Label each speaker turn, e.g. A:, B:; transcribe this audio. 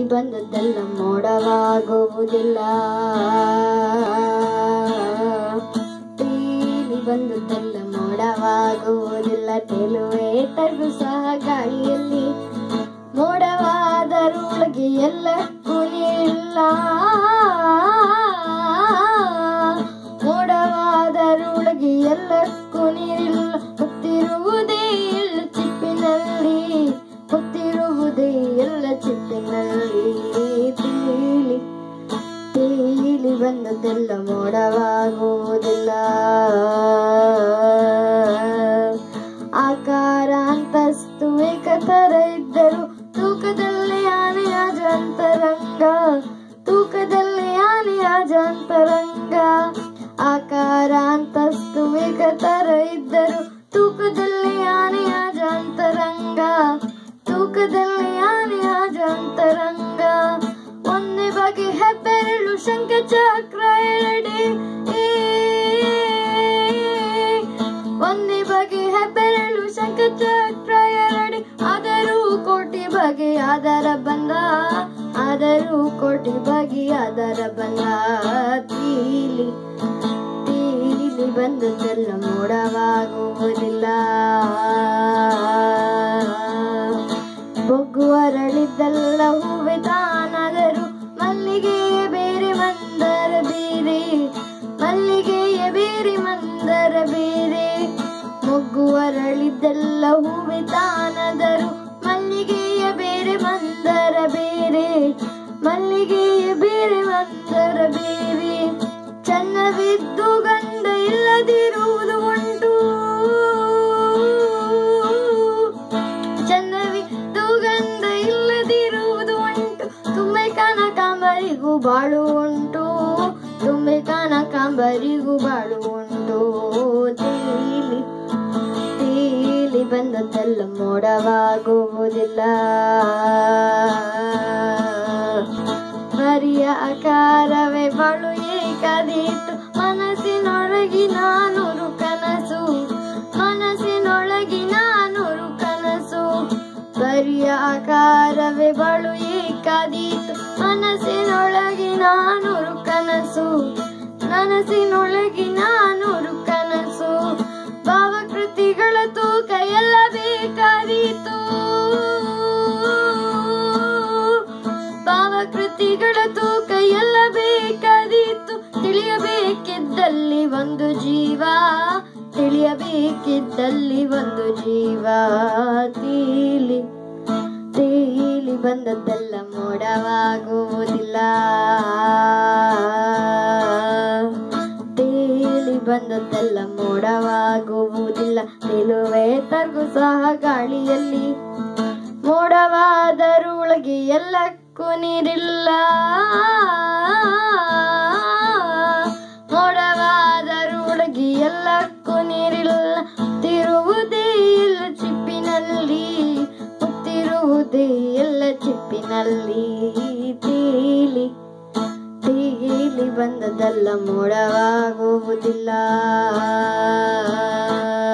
A: ಬಂದದ್ದೆಲ್ಲ ಮೋಡವಾಗುವುದಿಲ್ಲ ತೇಲಿ ಬಂದದ್ದೆಲ್ಲ ಮೋಡವಾಗುವುದಿಲ್ಲ ತೇಲುವೆ ತಗು ಸಹ ಗಾಳಿಯಲ್ಲಿ ಮೋಡವಾದರೊಳಗೆ ಎಲ್ಲಕ್ಕೂ ನೀರಿಲ್ಲ ಮೋಡವಾದರೊಳಗೆ ಎಲ್ಲಕ್ಕೂ ನೀರಿಲ್ಲ ಗೊತ್ತಿರುವುದೇ ಎಲ್ಲ ಚಿಪ್ಪಿನಲ್ಲಿ ಗೊತ್ತಿರುವುದೇ ಎಲ್ಲ ಚಿಪ್ಪಿನಲ್ಲಿ ತೇಲಿ ತೇಲಿ ಬಂದದ್ದೆಲ್ಲ ಮೋಡವಾಗುವುದಿಲ್ಲ ಆಕಾರ ಅಂತಸ್ತು ಏಕತರ ಇದ್ದರು ತೂಕದಲ್ಲಿ ಆನೆ ಅಜಂತರಂಗ ತೂಕದಲ್ಲಿ ಆನೆ ಅಜಂತರಂಗ ಆಕಾರ ಅಂತಸ್ತು ಏಕತರ ಇದ್ದರು ತೂಕದಲ್ಲಿ ಆನೆ ಅಜಂತರಂಗ ತೂಕದಲ್ಲಿ ಆನೆ ಅಜಂತರಂಗ ಒಂದೇ ಬಗೆ ಹೆಬ್ಬೆರಳು ಶಂಖ ಚಕ್ರ ಎರಡೆ ಒಂದೇ ಬಗೆ ಹೆಬ್ಬೆರಳು ಶಂಖ ಚಕ್ರ ಎರಡೆ ಆದರೂ ಕೋಟಿ ಬಗೆ ಅದರ ಬಂದ ಆದರೂ ಕೋಟಿ ಬಗೆ ಅದರ ಬಂದ ತೀಲಿ ತೀಲಿ ಬಂದದ್ದೆಲ್ಲ ಮೋಡವಾಗುವುದಿಲ್ಲ ಬೊಗ್ಗು ಅರಳಿದ್ದಲ್ಲ ಹೂವೆ ತಾನಾದರೂ ಮಲ್ಲಿಗೆಯ ಬೇರೆ ಮಂದರ ಬೇರೆ ಮಲ್ಲಿಗೆಯ ಬೇರೆ ಮಂದರ ಬೇರೆ ಮೊಗ್ಗು ಅರಳಿದ್ದಲ್ಲ ಹೂವೆ ತಾನಾದರೂ ಮಲ್ಲಿಗೆಯ ಬೇರೆ ಮಂದರ ಬೇರೆ ಮಲ್ಲಿಗೆಯ ಬೇರೆ ಮಂದರ ಬೇರೆ ಚನ್ನವಿದ್ದು ಗಂಧ ಇಲ್ಲದಿರುವುದು ಉಂಟು ಚನ್ನವಿದ್ದು ಗಂಧ ಇಲ್ಲದಿರುವುದು ಉಂಟು ತುಂಬೆ ಕನಕಾಂಬರಿಗೂ ಬಾಳು ಉಂಟು ತುಂಬೆ ಕನಕಾಂಬರಿಗೂ ಬಾಳು ಉಂಟು ತೇಲಿ ತೇಲಿ ಬಂದದ್ದೆಲ್ಲ ಮೋಡವಾಗುವುದಿಲ್ಲ ಹರಿಯ ಆಕಾರವೇ ಬಾಳು ಏಕದೀತು ಮನಸ್ಸಿನೊಳಗಿನ ನೂರು ಕನಸು ಮನಸ್ಸಿನೊಳಗಿನ ನೂರು ಕನಸು ಬರಿಯ ಆಕಾರವೇ ಬಾಳು ಏಕಾದೀತು ಮನಸ್ಸಿನೊಳಗಿನ ನೂರು ಕನಸು ಮನಸ್ಸಿನೊಳಗಿನ ನೂರು ಕನಸು ಭಾವಕೃತಿಗಳ ತೂಕ ಎಲ್ಲ ಬೇಕಾದೀತು ಭಾವಕೃತಿಗಳ ತೂಕ ಎಲ್ಲ ಬೇಕಾದೀತು ತಿಳಿಯಬೇಕಿದ್ದಲ್ಲಿ ಒಂದು ಜೀವ ತಿಳಿಯಬೇಕಿದ್ದಲ್ಲಿ ಒಂದು ಜೀವ ತೀಲಿ ತೇಲಿ ಬಂದದ್ದೆಲ್ಲ ಮೋಡವಾಗುವುದಿಲ್ಲ ತೇಲಿ ಬಂದದ್ದೆಲ್ಲ ಮೋಡವಾಗುವುದಿಲ್ಲ ನಿಲುವೆ ತಗು ಸಹ ಗಾಳಿಯಲ್ಲಿ ಮೋಡವಾದರೂ ಒಳಗೆ ಎಲ್ಲಕ್ಕೂ ನೀರಿಲ್ಲ ಮೋಡವಾದರೂ ಒಳಗೆ ಎಲ್ಲಕ್ಕೂ ನೀರಿಲ್ಲ ತಿರುವುದೇ ಎಲ್ಲ ಚಿಪ್ಪಿನಲ್ಲಿ ಮುತ್ತಿರುವುದೇ ಎಲ್ಲ ಚಿಪ್ಪಿನಲ್ಲಿ ತೇಲಿ ತೇಲಿ ಬಂದದಲ್ಲ ಮೋಡವಾಗುವುದಿಲ್ಲ